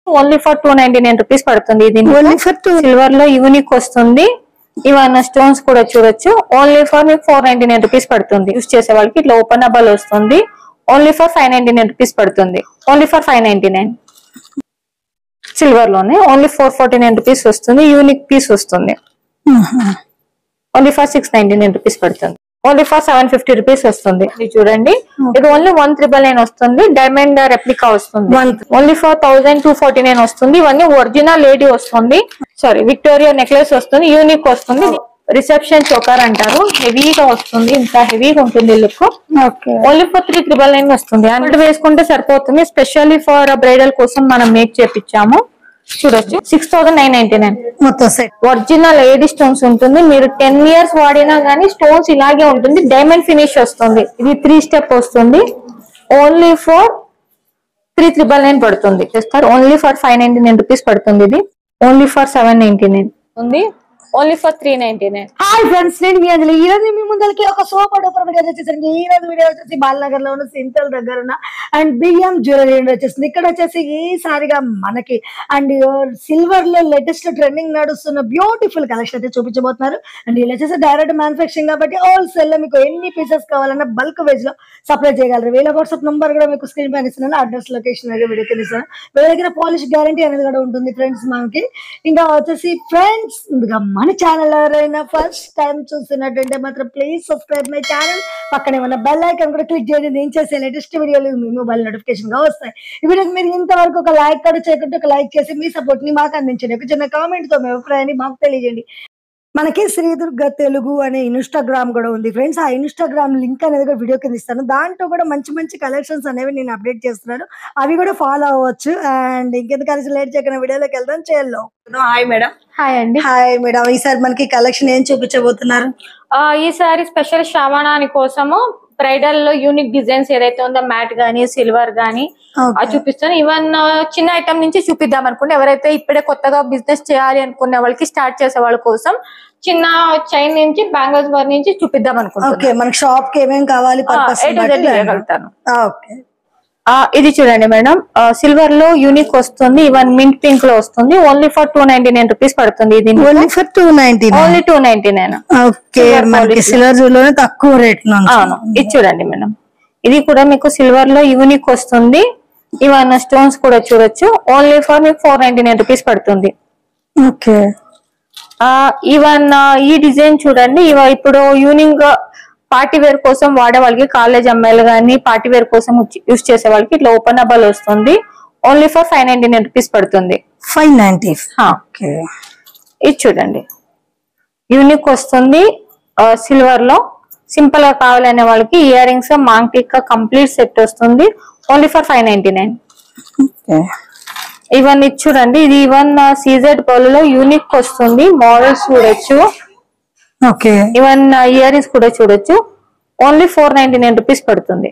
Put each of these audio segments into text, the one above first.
Only for two ninety nine rupees పడుతుంది ఇది only for two silver లో unique వస్తుంది ఇవన్న స్టోన్స్ కూడా చూడొచ్చు ఓన్లీ ఫర్ మీకు ఫోర్ నైన్టీ నైన్ రూపీస్ పడుతుంది యూస్ చేసే వాళ్ళకి ఇట్లా ఓపెన్ అబల్ వస్తుంది only for five ninety nine rupees పడుతుంది only for five ninety nine silver లోనే only four forty nine rupees వస్తుంది యూనిక్ పీస్ వస్తుంది only for six ninety nine rupees పడుతుంది only for seven fifty rupees వస్తుంది ఇది చూడండి ఇది ఓన్లీ వన్ త్రిబుల్ నైన్ వస్తుంది డైమండ్ రెప్లికా వస్తుంది One- only for thousand two forty nine వస్తుంది ఇవన్నీ ఒరిజినల్ లేడీ వస్తుంది సారీ విక్టోరియా నెక్లెస్ వస్తుంది యూనిక్ వస్తుంది రిసెప్షన్ చోకర్ అంటారు హెవీగా వస్తుంది ఇంత హెవీగా ఉంటుంది look okay only for three triple nine వస్తుంది అంటే వేసుకుంటే సరిపోతుంది స్పెషల్లీ ఫర్ బ్రైడల్ కోసం మనం మేక్ చేపించాము చూడొచ్చు six thousand nine ninety nine మొత్తం సెట్ ఒరిజినల్ ఏడి స్టోన్స్ ఉంటుంది మీరు టెన్ ఇయర్స్ వాడినా గానీ స్టోన్స్ ఇలాగే ఉంటుంది డైమండ్ ఫినిష్ వస్తుంది ఇది త్రీ స్టెప్ వస్తుంది only for three triple nine పడుతుంది చేస్తారు only for five ninety nine rupees పడుతుంది ఇది only for seven ninety nine ఉంది only for three ninety nine hi friends నేను మీ అందులో ఈ రోజు మీ ముందరికి ఒక సూపర్ డూపర్ వీడియో వచ్చేసరికి ఈ రోజు వీడియో వచ్చేసి బాలనగర్ లో ఉన్న సింతల్ దగ్గర ఉన్న అండ్ బియ్యం జ్యువెలరీ వచ్చేసింది ఇక్కడ వచ్చేసి ఈసారిగా మనకి అండ్ సిల్వర్ లో లేటెస్ట్ ట్రెండింగ్ నడుస్తున్న బ్యూటిఫుల్ కలెక్షన్ అయితే చూపించబోతున్నారు అండ్ వీళ్ళు వచ్చేసి డైరెక్ట్ మ్యానుఫాక్చరింగ్ కాబట్టి హోల్సేల్ లో మీకు ఎన్ని పీసెస్ కావాలన్నా బల్క్ వెజ్ లో సప్లై చేయగలరు వీళ్ళ వాట్సాప్ నంబర్ కూడా మీకు స్క్రీన్ పైన ఇస్తున్నాను అడ్రస్ లొకేషన్ అయితే వీడియో కింద ఇస్తాను వీళ్ళ దగ్గర పాలిష్ గ్యారంటీ అనేది కూడా ఉంటుంది ఫ్రెండ్స్ మనకి ఇంకా వచ్చేసి ఫ్రెండ్స్ ఇంకా మన ఛానల్ ఎవరైనా ఫస్ట్ టైం చూస్తున్నట్టుంటే మాత్రం ప్లీజ్ సబ్స్క్రైబ్ మై ఛానల్ పక్కనే ఉన్న బెల్ ఐకాన్ కూడా క్లిక్ చేయండి నేను చేసే లేటెస్ట్ వీడియోలు మీ మొబైల్ నోటిఫికేషన్ గా వస్తాయి ఈ వీడియోకి మీరు ఇంతవరకు ఒక లైక్ కూడా చేయకుంటే ఒక లైక్ చేసి మీ సపోర్ట్ ని మాకు అందించండి ఒక చిన్న కామెంట్ తో మీ అభిప్రాయాన్ని మాకు తెలియజేయండి మనకి శ్రీదుర్గ తెలుగు అనే ఇన్స్టాగ్రామ్ కూడా ఉంది ఫ్రెండ్స్ ఆ ఇన్స్టాగ్రామ్ లింక్ అనేది కూడా వీడియో కింద ఇస్తాను దాంట్లో కూడా మంచి మంచి కలెక్షన్స్ అనేవి నేను అప్డేట్ చేస్తున్నాను అవి కూడా ఫాలో అవ్వచ్చు అండ్ ఇంకెందుకు కలిసి లేట్ చేయకుండా వీడియోలోకి వెళ్దాం చేయాలో హాయ్ మేడం హాయ్ అండి హాయ్ మేడం ఈసారి మనకి కలెక్షన్ ఏం చూపించబోతున్నారు ఆ, ఈసారి స్పెషల్ శ్రావణాని కోసము బ్రైడల్ లో యూనిక్ డిజైన్స్ ఏదైతే ఉందో మ్యాట్ గానీ సిల్వర్ గానీ Okay. అది చూపిస్తాను ఈవెన్ చిన్న ఐటమ్ నుంచి చూపిద్దాం అనుకుంటే ఎవరైతే ఇప్పుడే కొత్తగా బిజినెస్ చేయాలి అనుకునే వాళ్ళకి స్టార్ట్ చేసే వాళ్ళ కోసం చిన్న చైన్ నుంచి బ్యాంగిల్స్ వర్ నుంచి చూపిద్దాం ఓకే అనుకుంటున్నాను మనకి షాప్ కి ఏమేం కావాలి పర్పస్ A to Z ఇవ్వగలుగుతాను. ఓకే ఆ, ఇది చూడండి మేడం సిల్వర్ లో యూనిక్ వస్తుంది ఈవెన్ మింట్ పింక్ లో వస్తుంది only for two ninety nine rupees పడుతుంది ఇది only for two ninety only two ninety nine okay Silver మనకి quality. సిల్వర్ జూలోనే తక్కువ రేట్ అవును ఇది చూడండి మేడం ఇది కూడా మీకు సిల్వర్ లో యూనిక్ వస్తుంది ఇవన్న స్టోన్స్ కూడా చూడొచ్చు ఓన్లీ ఫర్ మీకు ఫోర్ నైన్టీ నైన్ రూపీస్ పడుతుంది ఓకే ఆ ఈవెన్ ఈ డిజైన్ చూడండి ఇవ ఇప్పుడు యూనిక్ పార్టీ వేర్ కోసం వాడే వాళ్ళకి కాలేజ్ అమ్మాయిలు కానీ పార్టీ వేర్ కోసం యూస్ చేసే వాళ్ళకి ఇట్లా ఓపెన్ అబల్ వస్తుంది only for five ninety nine rupees పడుతుంది ఫైవ్ నైన్టీ హా, ఓకే ఇది చూడండి యూనిక్ వస్తుంది సిల్వర్ లో సింపుల్ గా కావాలనే వాళ్ళకి ఇయర్ రింగ్స్ మాంకిక్ కంప్లీట్ సెట్ వస్తుంది only for five ninety nine okay even ఇది చూడండి ఇది ఈవెన్ సీజెడ్ బౌల్ లో యూనిక్ వస్తుంది మోడల్స్ చూడొచ్చు ఓకే ఈవెన్ ఇయర్ రింగ్స్ కూడా చూడొచ్చు only four ninety nine rupees పడుతుంది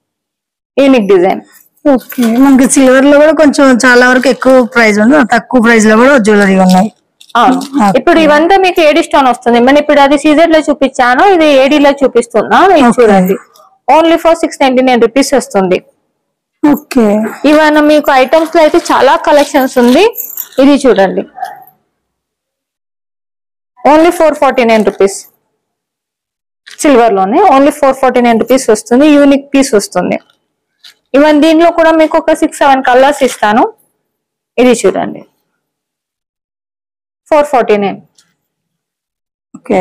యూనిక్ డిజైన్ ఓకే మనకి సిల్వర్ లో కూడా కొంచెం చాలా వరకు ఎక్కువ ప్రైస్ ఉంది తక్కువ ప్రైస్ లో కూడా జ్యువెలరీ ఉన్నాయి అవును Okay. ఇప్పుడు ఇవంతా మీకు ఏడి స్టోన్ వస్తుంది మనం ఇప్పుడు అది సీజెడ్ లో చూపించాను ఇది ఏడీ లో చూపిస్తున్నా ఇది Okay. చూడండి only for six ninety nine rupees వస్తుంది ఓకే ఇవన్న మీకు ఐటమ్స్ లో అయితే చాలా కలెక్షన్స్ ఉంది ఇది చూడండి only four forty nine rupees silver లోనే only four forty nine rupees వస్తుంది యూనిక్ పీస్ వస్తుంది ఈవెన్ దీనిలో కూడా మీకు ఒక సిక్స్ సెవెన్ కలర్స్ ఇస్తాను ఇది చూడండి ఫోర్ ఫార్టీ నైన్ ఓకే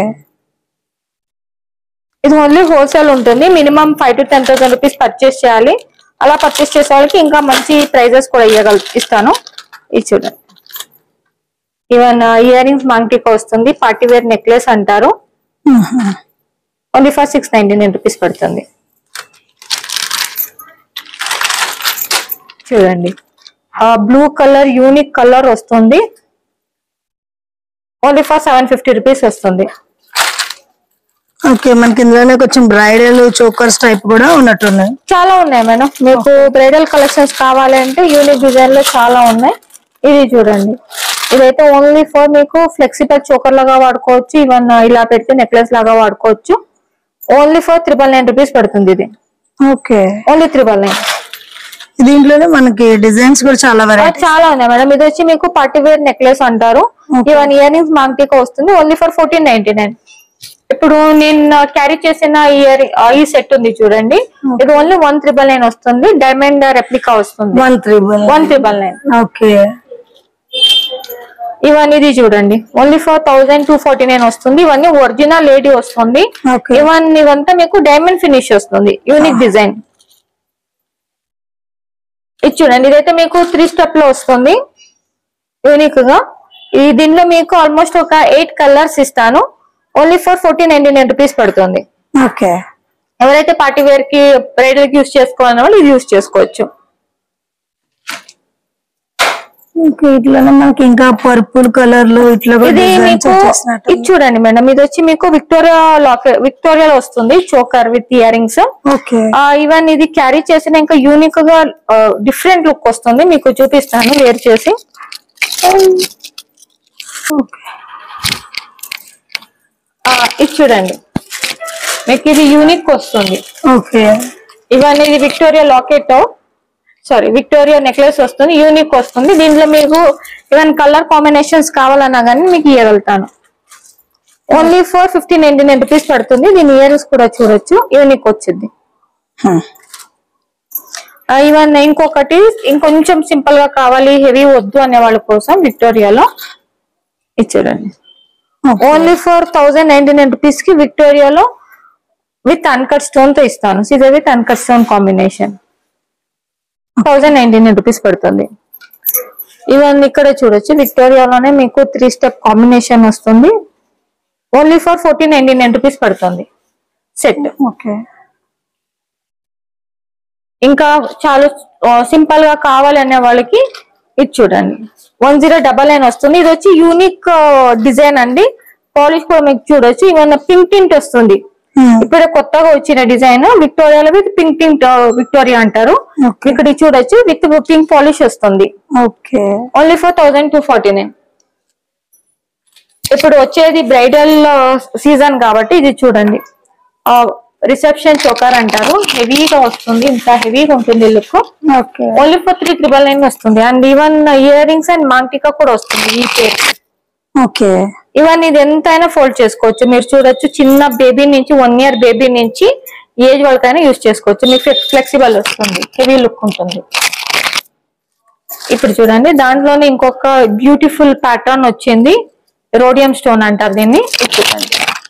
ఇది ఓన్లీ హోల్సేల్ ఉంటుంది minimum five to ten thousand rupees purchase చేయాలి అలా పర్చేస్ చేసే వాళ్ళకి ఇంకా మంచి ప్రైజెస్ కూడా ఇవ్వగల ఇస్తాను ఇది చూడండి ఈవెన్ ఇయర్ రింగ్స్ మంకీకి వస్తుంది పార్టీ వేర్ నెక్లెస్ అంటారు only for six ninety nine rupees పడుతుంది చూడండి బ్లూ కలర్ యూనిక్ కలర్ వస్తుంది only for seven fifty rupees వస్తుంది ఓకే మనకి ఇందులోనే కొంచెం బ్రైడల్ చోకర్స్ టైప్ కూడా ఉన్నట్టున్నాయి చాలా ఉన్నాయి మేడం మీకు బ్రైడల్ కలెక్షన్స్ కావాలంటే యూనిక్ డిజైన్ లో చాలా ఉన్నాయి ఇది చూడండి ఇదైతే ఓన్లీ ఫర్ మీకు ఫ్లెక్సిబుల్ చోకర్ లాగా వాడుకోవచ్చు ఈవెన్ ఇలా పెడితే నెక్లెస్ లాగా వాడుకోవచ్చు only for triple nine rupees పడుతుంది ఇది ఓకే ఓన్లీ త్రిబల్ నైన్ దీంట్లోనే మనకి డిజైన్స్ కూడా చాలా ఆ, వెరైటీ చాలా ఉన్నాయి మేడం ఇది వచ్చి మీకు పార్టీ వేర్ నెక్లెస్ అంటారు ఇవన్ ఇయర్ రింగ్స్ మాంటికా వస్తుంది only for fourteen ninety nine ఇప్పుడు నేను క్యారీ చేసిన ఇయర్ ఈ సెట్ ఉంది చూడండి ఇది ఓన్లీ వన్ త్రిబల్ నైన్ వస్తుంది డైమండ్ రెప్లికా వస్తుంది one triple one triple nine okay ఇవన్నీ ఇది చూడండి only for thousand two forty nine వస్తుంది ఇవన్నీ ఒరిజినల్ లేడీ వస్తుంది ఓకే ఇవన్ ఇవంతా మీకు డైమండ్ ఫినిష్ వస్తుంది యూనిక్ డిజైన్ ఇది చూడండి ఇదైతే మీకు త్రీ స్టెప్ లో వస్తుంది యూనిక్ గా ఈ దీనిలో మీకు ఆల్మోస్ట్ ఒక ఎయిట్ కలర్స్ ఇస్తాను only for fourteen ninety nine rupees పడుతుంది ఓకే ఎవరైతే పార్టీ వేర్ కి బ్రైడల్ కి యూస్ చేసుకోవాలన్న వాళ్ళు ఇది యూస్ చేసుకోవచ్చు ఓకే ఇట్లానే మనకి ఇంకా పర్పుల్ కలర్ లో ఇట్లా కూడా ఇది డిజైన్స్ మీకు వచ్చేసినట్టు ఇది చూడండి మేడం ఇది వచ్చి మీకు విక్టోరియా లాక్ విక్టోరియాలో వస్తుంది choker with year earrings okay even ఇది క్యారీ చేసిన ఇంకా యూనిక్ గా డిఫరెంట్ లుక్ వస్తుంది మీకు చూపిస్తాను వేర్ చేసి ఆ, ఇది చూడండి మీకు ఇది యూనిక్ వస్తుంది ఓకే ఇవన్నీ ఇది Victoria locket sorry Victoria necklace వస్తుంది యూనిక్ వస్తుంది దీంట్లో మీకు ఈవెన్ కలర్ కాంబినేషన్స్ కావాలన్నా కానీ మీకు ఇవ్వగలుగుతాను only four fifty ninety nine rupees పడుతుంది దీని ఇయర్స్ కూడా చూడొచ్చు యూనిక్ వచ్చింది ఈవెన్ ఇంకొకటి ఇంకొంచెం సింపుల్ గా కావాలి హెవీ వద్దు అనే వాళ్ళ కోసం విక్టోరియాలో ఇచ్చారండి only for thousand ninety nine rupees కి విక్టోరియాలో విత్ అన్కట్ స్టోన్ తో ఇస్తాను సీజర్ with uncut stone combination thousand ninety nine rupees పడుతుంది ఇవన్నీ ఇక్కడ చూడొచ్చు విక్టోరియాలోనే మీకు త్రీ స్టెప్ కాంబినేషన్ వస్తుంది only for fourteen ninety nine rupees పడుతుంది సెట్ ఓకే ఇంకా చాలా సింపుల్ గా కావాలి అనే వాళ్ళకి ఇది చూడండి వన్ జీరో డబల్ నైన్ వస్తుంది ఇది వచ్చి యూనిక్ డిజైన్ అండి పాలిష్ కూడా మీకు చూడొచ్చు ఇవన్న పింక్ టింట్ వస్తుంది ఇప్పుడే కొత్తగా వచ్చిన డిజైన్ విక్టోరియాలో విత్ పింక్ టింట్ విక్టోరియా అంటారు ఓకే ఇక్కడ ఇది చూడొచ్చు విత్ పింక్ పాలిష్ వస్తుంది okay only for thousand two forty nine ఇప్పుడు వచ్చేది బ్రైడల్ సీజన్ కాబట్టి ఇది చూడండి రిసెప్షన్ చోకర్ అంటారు హెవీగా వస్తుంది ఇంత హెవీగా ఉంటుంది look okay only for three triple nine వస్తుంది and even year earrings and మాంటికా కూడా వస్తుంది ఈ పేరు ఓకే ఈవెన్ ఇది ఎంతైనా ఫోల్డ్ చేసుకోవచ్చు మీరు చూడొచ్చు చిన్న బేబీ నుంచి వన్ ఇయర్ బేబీ నుంచి ఏజ్ వాళ్ళకైనా యూజ్ చేసుకోవచ్చు మీకు ఫ్లెక్సిబుల్ వస్తుంది హెవీ లుక్ ఉంటుంది ఇప్పుడు చూడండి దాంట్లోనే ఇంకొక బ్యూటిఫుల్ ప్యాటర్న్ వచ్చింది రోడియం స్టోన్ అంటారు దీన్ని ఇది చూడండి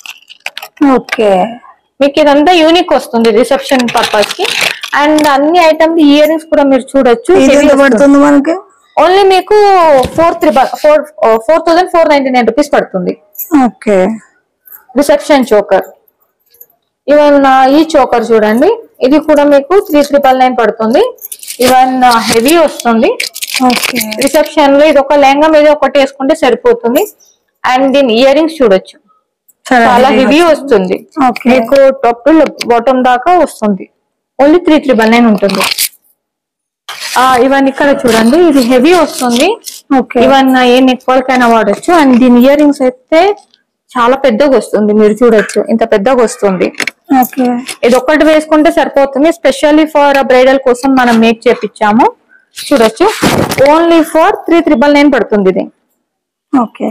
ఓకే మీకు ఇదంతా యూనిక్ వస్తుంది రిసెప్షన్ పర్పస్ కి అండ్ అన్ని ఐటమ్స్ ఇయర్ రింగ్స్ కూడా మీరు చూడొచ్చు ఇది ఎంత పడుతుంది మనకి ఓన్లీ మీకు four triple four four thousand four ninety nine rupees పడుతుంది ఓకే రిసెప్షన్ చోకర్ ఈవెన్ ఈ చోకర్ చూడండి ఇది కూడా మీకు త్రీ త్రిబల్ నైన్ పడుతుంది ఈవెన్ హెవీ వస్తుంది ఓకే రిసెప్షన్ లో ఇది ఒక లెహంగా మీద ఒకటి వేసుకుంటే సరిపోతుంది అండ్ దీని ఇయర్ రింగ్స్ చూడొచ్చు చాలా హెవీ వస్తుంది ఓకే మీకు టాప్ బాటమ్ దాకా వస్తుంది ఓన్లీ త్రీ త్రిబల్ నైన్ ఉంటుంది ఆ ఇవన్నీ ఇక్కడ చూడండి ఇది హెవీ వస్తుంది ఓకే ఈవెన్ ఏ నెక్ వర్క్ అయినా వాడచ్చు అండ్ దీని ఇయర్ రింగ్స్ అయితే చాలా పెద్దగా వస్తుంది మీరు చూడొచ్చు ఇంత పెద్దగా వస్తుంది ఓకే ఇది ఒక్కటి వేసుకుంటే సరిపోతుంది స్పెషల్లీ ఫర్ బ్రైడల్ కోసం మనం మేక్ చేపించాము చూడొచ్చు only for three triple nine పడుతుంది ఇది ఓకే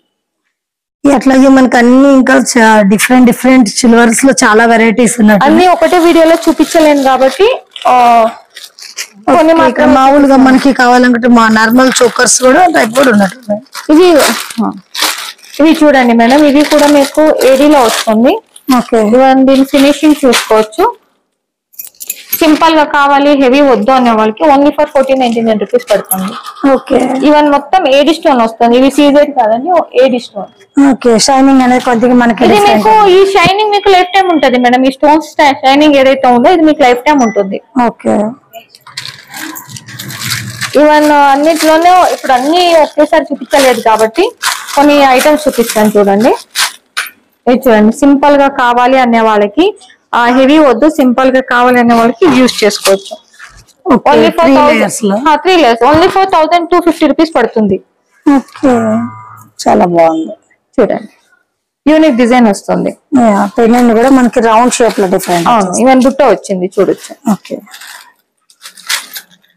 అట్లాగే మనకి అన్ని ఇంకా డిఫరెంట్ డిఫరెంట్ సిల్వర్స్ లో చాలా వెరైటీస్ ఉన్నట్టు అన్ని ఒకటే వీడియోలో చూపించలేను కాబట్టి ఆ, కొన్ని ఇక్కడ మాత్రం మామూలుగా మనకి కావాలనుకుంటే మా నార్మల్ చోకర్స్ కూడా టైప్ కూడా ఉన్నట్టు ఇవి ఆ, ఇవి చూడండి మేడం ఇది కూడా మీకు ఏడీలో వస్తుంది ఓకే ఇవన్నీ దీని ఫినిషింగ్ చూసుకోవచ్చు సింపుల్ గా కావాలి హెవీ వద్దు అనే వాళ్ళకి only for fourteen ninety nine rupees పడుతుంది ఓకే ఈవెన్ మొత్తం ఏడి స్టోన్ వస్తుంది ఇవి సీజెడ్ కాదండి ఏడి స్టోన్ ఓకే షైనింగ్ అనేది కొద్దిగా మనకి ఇది different. మీకు ఈ షైనింగ్ మీకు లైఫ్ టైం ఉంటుంది మేడం ఈ స్టోన్స్ షైనింగ్ ఏదైతే ఉందో ఇది మీకు లైఫ్ టైం ఉంటుంది ఓకే ఈవెన్ అన్నిట్లోనే ఇప్పుడు అన్ని ఒకేసారి చూపించలేదు కాబట్టి కొన్ని ఐటమ్స్ చూపిస్తాను చూడండి ఇది చూడండి సింపుల్ గా కావాలి అనే వాళ్ళకి ఆ హెవీ వద్దు సింపుల్ గా కావాలి అనే వాళ్ళకి యూజ్ చేసుకోవచ్చు okay only four three layers లో three layers only four thousand two fifty rupees పడుతుంది ఓకే చాలా బాగుంది చూడండి యూనిక్ డిజైన్ వస్తుంది పెళ్ళింది కూడా మనకి రౌండ్ షేప్ లో డిఫరెంట్ అవును ఈవెన్ బుట్ట వచ్చింది చూడొచ్చు ఓకే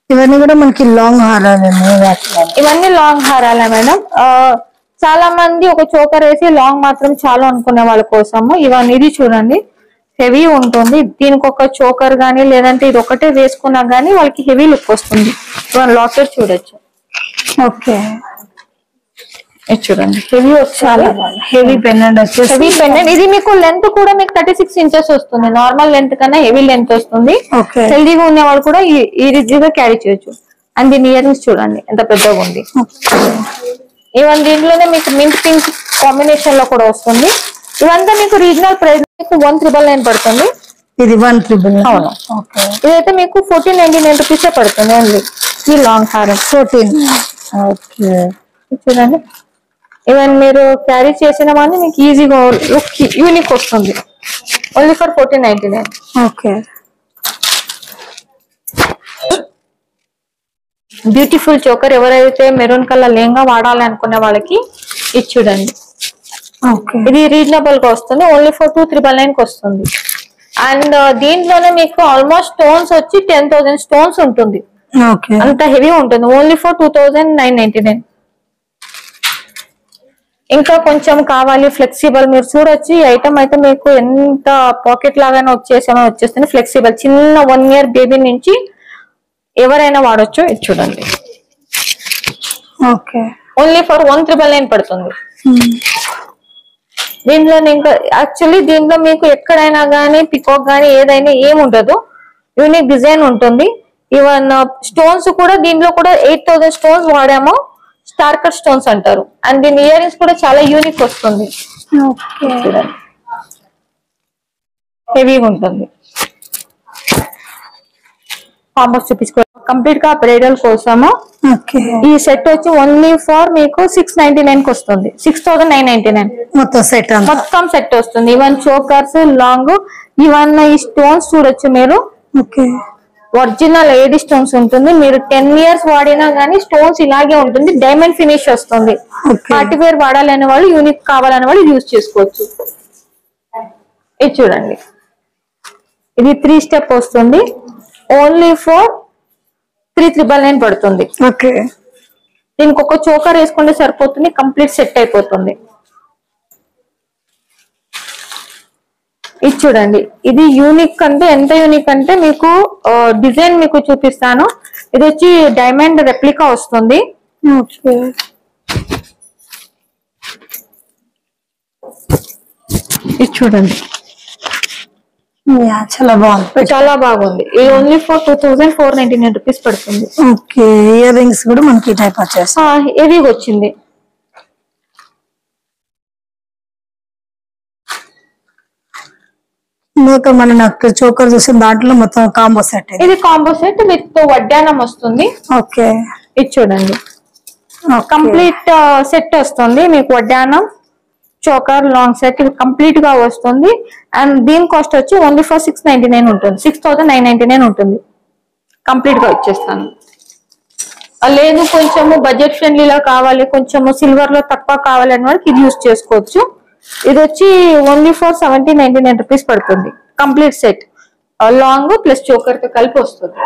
ఇవన్నీ కూడా మనకి లాంగ్ హారాలు ఇవన్నీ లాంగ్ హారాలే మేడం ఆ, చాలా మంది ఒక చోకర్ వేసి లాంగ్ మాత్రం చాలు అనుకునే వాళ్ళ కోసము ఇవన్నీ ఇది చూడండి హెవీ ఉంటుంది దీనికి ఒక చోకర్ గానీ లేదంటే ఇది ఒకటే వేసుకున్నా గానీ వాళ్ళకి హెవీ లుక్ వస్తుంది ఇవన్న లాకెట్ చూడొచ్చు ఓకే ఇది చూడండి హెవీ చాలా హెవీ పెండెంట్ వచ్చేసి హెవీ పెండెంట్ ఇది మీకు లెంత్ కూడా మీకు థర్టీ సిక్స్ ఇంచెస్ వస్తుంది నార్మల్ లెంత్ కన్నా హెవీ లెంత్ వస్తుంది ఓకే హెల్దీగా ఉన్న వాళ్ళు కూడా ఈ- ఈ రీతిగా క్యారీ చేయొచ్చు అండ్ దీని ఇయర్ రింగ్స్ చూడండి ఎంత పెద్దగా ఉంది ఈవెన్ దీంట్లోనే మీకు మింట్ పింక్ కాంబినేషన్ లో కూడా వస్తుంది ఇవంతా మీకు రీజనల్ ప్రైస్ మీకు వన్ త్రిబల్ నైన్ పడుతుంది ఇది వన్ ట్రిబుల్ అవును ఓకే ఇదైతే మీకు ఫోర్టీన్ నైన్టీ నైన్ రూపీస్ పడుతుంది ఓన్లీ ఈ లాంగ్ హారం ఫోర్టీన్ ఓకే ఇది చూడండి ఈవెన్ మీరు క్యారీ చేసిన వాడిని మీకు ఈజీగా లుక్ యూనిక్ వస్తుంది only for fourteen ninety nine okay beautiful choker ఎవరైతే మెరూన్ కలర్ లేంగా వాడాలి అనుకునే వాళ్ళకి ఇది చూడండి ఓకే ఇది రీజనబుల్ గా వస్తుంది only for two triple nine కి వస్తుంది అండ్ దీంట్లోనే మీకు ఆల్మోస్ట్ స్టోన్స్ వచ్చి టెన్ థౌసండ్ స్టోన్స్ ఉంటుంది ఓకే అంత హెవీ ఉంటుంది only for two thousand nine ninety nine ఇంకా కొంచెం కావాలి ఫ్లెక్సిబుల్ మీరు చూడొచ్చు ఈ ఐటమ్ అయితే మీకు ఎంత పాకెట్ లాగానే వచ్చేసామో వచ్చేస్తుంది ఫ్లెక్సిబుల్ చిన్న వన్ ఇయర్ బేబీ నుంచి ఎవరైనా వాడొచ్చు ఇది చూడండి okay only for one triple nine పడుతుంది దీంట్లో ఇంకా యాక్చువల్లీ దీంట్లో మీకు ఎక్కడైనా కానీ పికాక్ కానీ ఏదైనా ఏం ఉండదు యూనిక్ డిజైన్ ఉంటుంది ఈవెన్ స్టోన్స్ కూడా దీంట్లో కూడా ఎయిట్ థౌసండ్ స్టోన్స్ వాడాము స్టార్ కట్ స్టోన్స్ అంటారు అండ్ దీని ఇయర్ రింగ్స్ కూడా చాలా యూనిక్ వస్తుంది ఓకే హెవీగా ఉంటుంది కాంబోస్ చూపించుకో కంప్లీట్ గా బ్రైడల్ కోసము ఓకే ఈ సెట్ వచ్చి ఓన్లీ ఫర్ మీకు సిక్స్ నైన్టీ నైన్ కి వస్తుంది six thousand nine ninety nine మొత్తం సెట్ అంతా మొత్తం సెట్ వస్తుంది ఈవెన్ చోకర్స్ లాంగ్ ఈవెన్ ఈ స్టోన్స్ చూడొచ్చు మీరు ఓకే ఒరిజినల్ ఏడి స్టోన్స్ ఉంటుంది మీరు టెన్ ఇయర్స్ వాడినా గానీ స్టోన్స్ ఇలాగే ఉంటుంది డైమండ్ ఫినిష్ వస్తుంది ఓకే పార్టీ వేర్ వాడాలనే వాళ్ళు యూనిక్ కావాలనే వాళ్ళు యూజ్ చేసుకోవచ్చు ఇది చూడండి ఇది త్రీ స్టెప్ వస్తుంది only for three triple nine పడుతుంది ఓకే దీనికి ఒక చోకర్ వేసుకుంటే సరిపోతుంది కంప్లీట్ సెట్ అయిపోతుంది ఇది చూడండి ఇది యూనిక్ అంటే ఎంత యూనిక్ అంటే మీకు డిజైన్ మీకు చూపిస్తాను ఇది వచ్చి డైమండ్ రెప్లికా వస్తుంది ఓకే ఇది చూడండి యా చాలా బాగుంది చాలా బాగుంది ఇది only for two thousand four ninety nine rupees పడుతుంది ఓకే ఇయర్ రింగ్స్ కూడా మనకి ఈ టైప్ వచ్చేస్తాయి హెవీగా వచ్చింది ఇందాక మన నాకు చోకర్ చూసిన దాంట్లో మొత్తం కాంబో సెట్ ఇది ఇది కాంబో సెట్ విత్ వడ్డానం వస్తుంది ఓకే ఇది చూడండి కంప్లీట్ సెట్ వస్తుంది మీకు వడ్డానం చోకర్ లాంగ్ సెట్ ఇది కంప్లీట్ గా వస్తుంది అండ్ దీని కాస్ట్ వచ్చి only for six ninety nine ఉంటుంది six thousand nine ninety nine ఉంటుంది కంప్లీట్ గా వచ్చేస్తాను ఆ, లేదు కొంచెము బడ్జెట్ ఫ్రెండ్లీలా కావాలి కొంచెము సిల్వర్ లో తక్కువ కావాలి అనే వాళ్ళకి ఇది యూస్ చేసుకోవచ్చు ఇది వచ్చి only for seventy ninety nine rupees పడుతుంది complete set long plus choker తో కలిపి వస్తుంది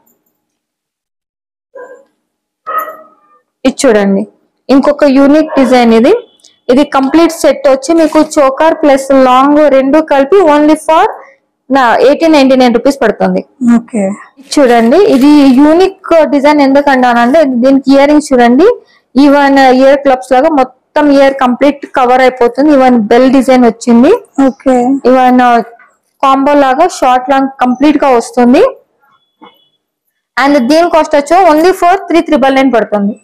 ఇది చూడండి ఇంకొక యూనిక్ డిజైన్ ఇది ఇది కంప్లీట్ సెట్ వచ్చి మీకు చోకర్ ప్లస్ లాంగ్ రెండు కలిపి ఓన్లీ ఫర్ నా ఎయిటీన్ నైన్టీ నైన్ రూపీస్ పడుతుంది ఓకే ఇది చూడండి ఇది యూనిక్ డిజైన్ ఎందుకంటానంటే దీనికి ఇయర్ రింగ్స్ చూడండి ఈవెన్ ఇయర్ క్లబ్స్ లాగా మొత్తం ఇయర్ కంప్లీట్ కవర్ అయిపోతుంది ఈవెన్ బెల్ డిజైన్ వచ్చింది ఓకే ఈవెన్ కాంబో లాగా షార్ట్ లాంగ్ కంప్లీట్ గా వస్తుంది అండ్ దీని కాస్ట్ వచ్చి only for three triple nine పడుతుంది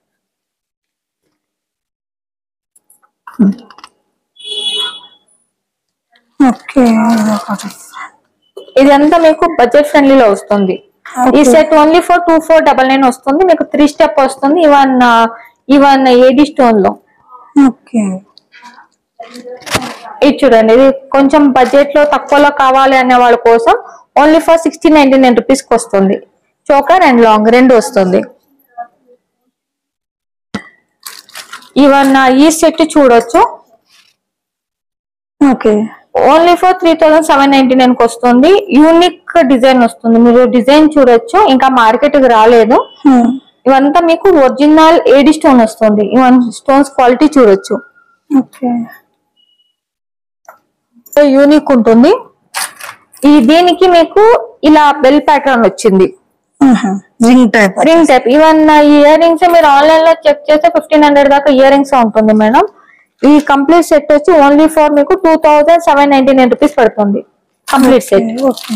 ఓకే ఇదంతా మీకు బడ్జెట్ ఫ్రెండ్లీలో వస్తుంది ఈ set only for two four double nine వస్తుంది మీకు త్రీ స్టెప్ వస్తుంది ఈవెన్ ఈవెన్ ఏడి స్టోన్ లో ఓకే ఇది చూడండి ఇది కొంచెం బడ్జెట్ లో తక్కువలో కావాలి అనే వాళ్ళ కోసం only for sixteen ninety nine rupees కి వస్తుంది చోకర్ అండ్ లాంగ్ రెండు వస్తుంది ఈవెన్ ఈ సెట్ చూడొచ్చు okay only for three thousand seven ninety nine కి వస్తుంది యూనిక్ డిజైన్ వస్తుంది మీరు డిజైన్ చూడొచ్చు ఇంకా మార్కెట్ కి రాలేదు ఇవంతా మీకు ఒరిజినల్ ఏడి స్టోన్ వస్తుంది ఇవన్ స్టోన్స్ క్వాలిటీ చూడొచ్చు ఓకే యూనిక్ ఉంటుంది ఈ దీనికి మీకు ఇలా బెల్ ప్యాటర్న్ వచ్చింది ring type ring type even year rings మీరు ఆన్లైన్ లో చెక్ చేస్తే ఫిఫ్టీన్ హండ్రెడ్ దాకా ఇయర్ రింగ్స్ ఉంటుంది మేడం ఈ కంప్లీట్ సెట్ వచ్చి ఓన్లీ ఫర్ మీకు two thousand seven ninety nine rupees పడుతుంది కంప్లీట్ సెట్ ఓకే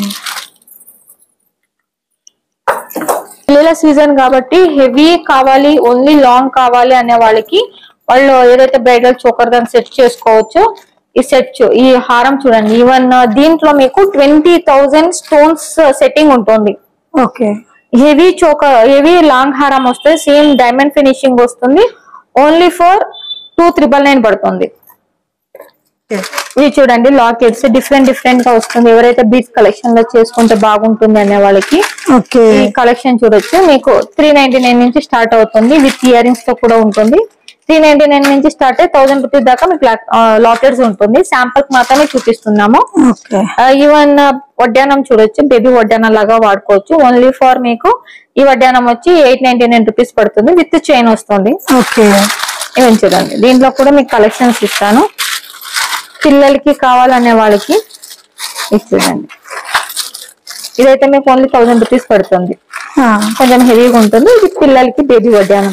పిల్లల సీజన్ కాబట్టి హెవీ కావాలి ఓన్లీ లాంగ్ కావాలి అనే వాళ్ళకి వాళ్ళు ఏదైతే బ్రైడల్ చోకర్ దాన్ని సెట్ చేసుకోవచ్చు ఈ సెట్ ఈ హారం చూడండి ఈవెన్ దీంట్లో మీకు ట్వంటీ థౌజండ్ స్టోన్స్ సెట్టింగ్ ఉంటుంది okay heavy choker heavy long హారం వస్తుంది సేమ్ డైమండ్ ఫినిషింగ్ వస్తుంది only for two triple nine పడుతుంది ఇవి చూడండి లాకెట్స్ డిఫరెంట్ డిఫరెంట్ గా వస్తుంది ఎవరైతే బీచ్ కలెక్షన్ లో చేసుకుంటే బాగుంటుంది అనే వాళ్ళకి ఓకే ఈ కలెక్షన్ చూడొచ్చు మీకు త్రీ నైన్టీ నైన్ నుంచి స్టార్ట్ అవుతుంది విత్ ఇయర్ రింగ్స్ తో కూడా ఉంటుంది త్రీ నైన్టీ నైన్ నుంచి స్టార్ట్ అయ్యి థౌసండ్ రూపీస్ దాకా మీకు లాకెట్స్ ఉంటుంది శాంపుల్ మాత్రమే చూపిస్తున్నాము ఓకే ఈవెన్ వడ్డానం చూడొచ్చు బేబీ వడ్డానం లాగా వాడుకోవచ్చు ఓన్లీ ఫర్ మీకు ఈ వడ్డానం వచ్చి ఎయిట్ నైన్టీ నైన్ రూపీస్ పడుతుంది విత్ చైన్ వస్తుంది ఓకే ఇవన్నీ చూడండి దీంట్లో కూడా మీకు కలెక్షన్స్ ఇస్తాను పిల్లలకి కావాలనే వాళ్ళకి ఇది చూడండి ఇదైతే మీకు ఓన్లీ థౌసండ్ రూపీస్ పడుతుంది కొంచెం హెవీగా ఉంటుంది ఇది పిల్లలకి బేబీ వడ్డానం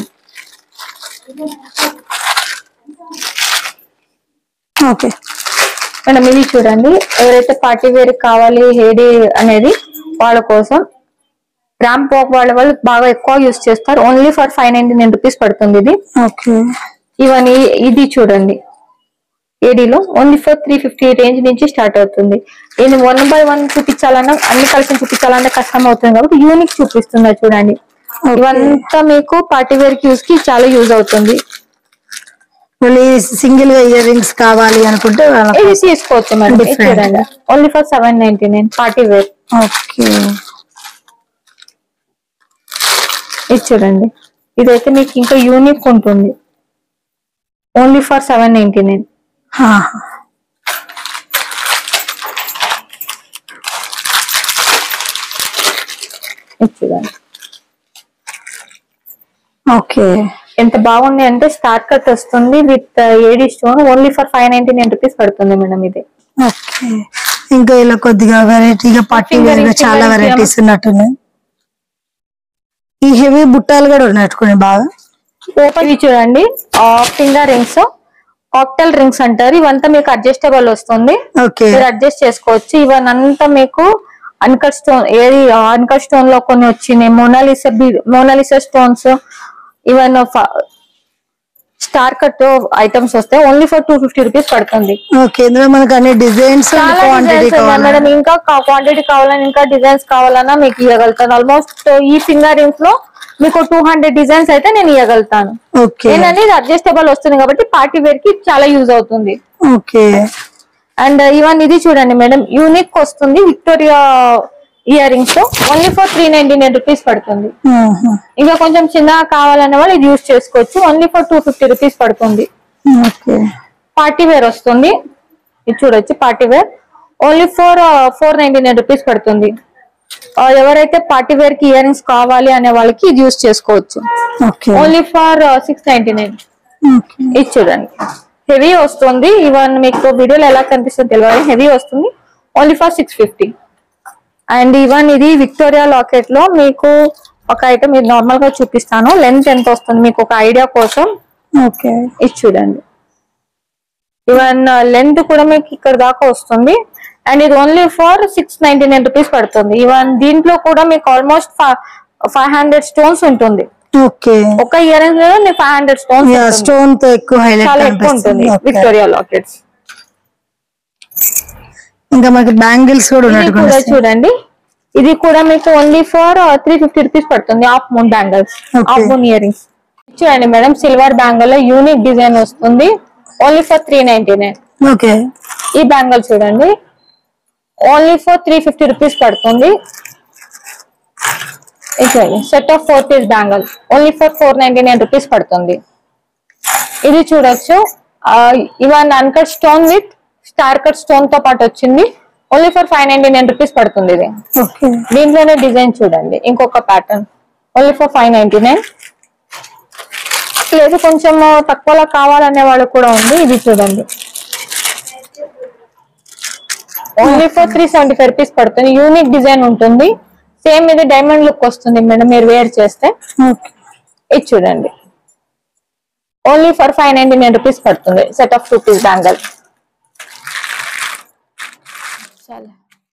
ఓకే మేడం ఇవి చూడండి ఎవరైతే పార్టీ వేర్ కావాలి హెడీ అనేది వాళ్ళ కోసం ర్యాంప్ వాక్ వాళ్ళ వాళ్ళు బాగా ఎక్కువ యూస్ చేస్తారు only for five ninety nine rupees పడుతుంది ఇది ఓకే ఈవెన్ ఈ- ఇది చూడండి ఏడీలో only for three fifty range నుంచి స్టార్ట్ అవుతుంది నేను వన్ బై వన్ చూపించాలన్నా అన్ని కలిసి చూపించాలన్నా కష్టం అవుతుంది కాబట్టి యూనిక్ చూపిస్తున్నా చూడండి ఇవంతా మీకు పార్టీ వేర్ యూస్ కి చాలా యూజ్ అవుతుంది మళ్ళీ సింగిల్ గా ఇయర్ రింగ్స్ కావాలి అనుకుంటే వాళ్ళ- ఇది తీసుకోవచ్చు మేడం ఇది Different. చూడండి only for seven ninety nine party wear okay ఇది చూడండి ఇదైతే మీకు ఇంకా యూనిక్ ఉంటుంది only for seven ninety nine ఇది చూడండి ఓకే ఎంత బాగుంది అంటే స్టార్ కట్ వస్తుంది with AD stone only for five ninety nine rupees పడుతుంది మేడం ఇది ఓకే ఇంకా ఇలా కొద్దిగా వెరైటీగా పట్టి Finger వేరుగా rings, చాలా finger rings వెరైటీస్ ఉన్నట్టున్నాయి ఈ హెవీ బుట్టాలు కూడా ఉన్నట్టుకుని బాగా ఇవి చూడండి ఫింగర్ రింగ్స్ కాక్టైల్ రింగ్స్ అంటారు ఇవంతా మీకు అడ్జస్టబుల్ వస్తుంది ఓకే మీరు అడ్జస్ట్ చేసుకోవచ్చు ఇవన్నీ అంతా మీకు అన్కట్ స్టోన్ ఏది అన్కట్ స్టోన్ లో కొన్ని వచ్చినాయి Mona Lisa Mona Lisa stones even star cut items వస్తాయి only for two fifty rupees పడుతుంది ఓకే ఇందులో మనకు అన్ని డిజైన్స్ చాలా క్వాంటిటీ డిజైన్స్ ఉన్నాయి కావాలి మేడం ఇంకా క్వాంటిటీ కావాలన్నా ఇంకా డిజైన్స్ కావాలన్నా మీకు ఇవ్వగలుగుతాను ఆల్మోస్ట్ ఈ ఫింగర్ రింగ్స్ లో మీకు టూ హండ్రెడ్ డిజైన్స్ అయితే నేను ఇవ్వగలుగుతాను ఓకే ఏంటంటే అడ్జస్టబుల్ వస్తుంది కాబట్టి పార్టీ వేర్ కి చాలా యూజ్ అవుతుంది ఓకే అండ్ ఈవెన్ ఇది చూడండి మేడం యూనిక్ వస్తుంది Victoria ear rings only for three ninety nine rupees పడుతుంది ఇంకా కొంచెం చిన్నగా కావాలనే వాళ్ళు ఇది యూజ్ చేసుకోవచ్చు only for two fifty rupees పడుతుంది ఓకే పార్టీ వేర్ వస్తుంది ఇది చూడొచ్చు party wear only four four ninety nine rupees పడుతుంది ఆ, ఎవరైతే పార్టీ వేర్ కి ఇయర్ రింగ్స్ కావాలి అనే వాళ్ళకి ఇది యూజ్ చేసుకోవచ్చు okay only for six ninety nine ఇది చూడండి హెవీ వస్తుంది ఈవెన్ మీకు వీడియోలో ఎలా కనిపిస్తుంది తెలియదు హెవీ వస్తుంది only for six fifty and even ఇది విక్టోరియా లాకెట్ లో మీకు ఒక ఐటమ్ ఇది నార్మల్ గా చూపిస్తాను లెంత్ ఎంత వస్తుంది మీకు ఒక ఐడియా కోసం ఓకే ఇది చూడండి ఈవెన్ లెంత్ కూడా మీకు ఇక్కడ దాకా వస్తుంది అండ్ ఇది only for six ninety nine rupees పడుతుంది ఈవెన్ దీంట్లో కూడా మీకు ఆల్మోస్ట్ ఫైవ్ హండ్రెడ్ స్టోన్స్ ఉంటుంది ఓకే ఒక ఇయర్ రింగ్ లో మీకు ఫైవ్ హండ్రెడ్ స్టోన్స్ స్టోన్ తో ఎక్కువ హైలైట్ చాలా ఎక్కువ ఉంటుంది విక్టోరియా లాకెట్స్ ఇంకా మనకి బ్యాంగిల్స్ కూడా ఇది ఉన్నట్టు కూడా చూడండి ఇది కూడా మీకు only for three fifty rupees పడుతుంది half moon bangles Okay. Half moon ear rings చూడండి మేడం సిల్వర్ బ్యాంగిల్ లో యూనిక్ డిజైన్ వస్తుంది only for three ninety nine okay ఈ బ్యాంగిల్ చూడండి only for three fifty rupees పడుతుంది set of four piece bangle only for four ninety nine rupees పడుతుంది ఇది చూడొచ్చు even uncut stone with star cut stone తో పాటు వచ్చింది only for five ninety nine rupees పడుతుంది ఇది ఓకే దీంట్లోనే డిజైన్ చూడండి ఇంకొక pattern only for five ninety nine లేదు కొంచెం తక్కువలో కావాలనే వాళ్ళకి కూడా ఉంది ఇది చూడండి only for three seventy five rupees పడుతుంది యూనిక్ డిజైన్ ఉంటుంది సేమ్ ఇది డైమండ్ లుక్ వస్తుంది మేడం మీరు వేర్ చేస్తే ఓకే ఇది చూడండి only for five ninety nine rupees పడుతుంది set of two piece bangle చాలా